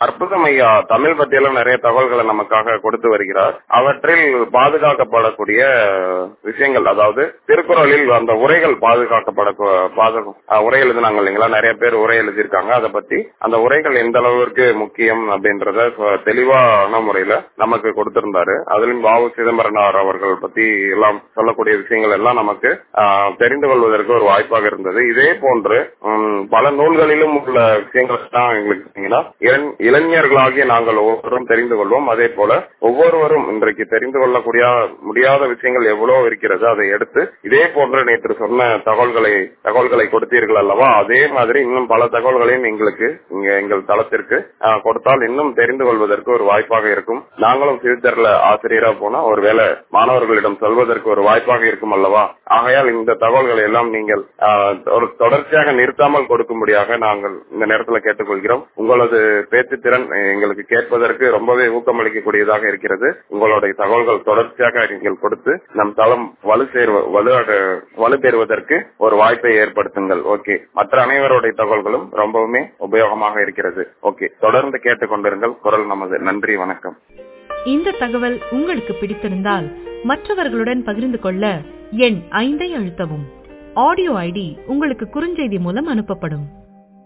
அற்புதம் ஐயா தமிழ் பத்தியெல்லாம் நிறைய தகவல்களை நமக்காக கொடுத்து வருகிறார் அவற்றில் பாதுகாக்கப்படக்கூடிய விஷயங்கள் அதாவது திருக்குறளில் அந்த உரைகள் பாதுகாக்கப்பட பாதுகா- அஹ் உரை எழுதினாங்க இல்லைங்களா நிறைய பேர் உரை எழுதியிருக்காங்க அதை பத்தி அந்த உரைகள் எந்த அளவிற்கு முக்கியம் அப்படின்றத சொ- தெளிவான முறையில நமக்கு கொடுத்திருந்தாரு அதிலும் வாவு சிதம்பரனார் அவர்கள் பத்தி எல்லாம் சொல்லக்கூடிய விஷயங்கள் எல்லாம் நமக்கு ஆஹ், தெரிந்து கொள்வதற்கு ஒரு வாய்ப்பாக இருந்தது இதே போன்று ம், பல நூல்களிலும் உள்ள விஷயங்கள் தான் எங்களுக்கு சொன்னீங்கன்னா, இளஞ- இளைஞர்களாகிய நாங்கள் ஒவ்வொருவரும் தெரிந்து கொள்வோம் அதே போல ஒவ்வொருவரும் இன்றைக்கு தெரிந்து கொள்ளக்கூடிய முடியாத விஷயங்கள் எவ்வளவு இருக்கிறது அதை எடுத்து இதே போன்று நேற்று சொன்ன தகவல்களை தகவல்களை கொடுத்தீர்கள் அல்லவா அதே மாதிரி இன்னும் பல தகவல்களையும் எங்களுக்கு இங்க எங்கள் தளத்திற்கு ஆஹ், கொடுத்தால் இன்னும் தெரிந்து கொள்வதற்கு ஒரு வாய்ப்பாக இருக்கும் நாங்களும் ஃபியூச்சர்ல ஆசிரியரா போனா ஒருவேளை மாணவர்களிடம் சொல்வதற்கு ஒரு வாய்ப்பாக இருக்கும் அல்லவா ஆகையால் இந்த தகவல்களை எல்லாம் நீங்கள் ஆஹ், ஒரு தொடர்ச்சியாக நிறுத்தாமல் கொடுக்கும்படியாக நாங்கள் இந்த நேரத்தில் கேட்டுக்கொள்கிறோம் உங்களது பேச்சு திறன் எங்களுக்கு கேட்பதற்கு ரொம்பவே ஊக்கமளிக்கக்கூடியதாக இருக்கிறது உங்களுடைய தகவல்கள் தொடர்ச்சியாக நீங்கள் கொடுத்து நம் தளம் வலு சேர்வ வலு வலுப்பெறுவதற்கு ஒரு வாய்ப்பை ஏற்படுத்துங்கள் ஓகே மற்ற அனைவருடைய தகவல்களும் ரொம்பவுமே உபயோகமாக இருக்கிறது ஓகே தொடர்ந்து கேட்டுக்கொண்டிருங்கள் குரல் நமது நன்றி வணக்கம் இந்த தகவல் உங்களுக்கு பிடித்திருந்தால் மற்றவர்களுடன் பகிர்ந்து கொள்ள எண் ஐந்தை அழுத்தவும் ஆடியோ ஐடி உங்களுக்கு குறுஞ்செய்தி மூலம் அனுப்பப்படும்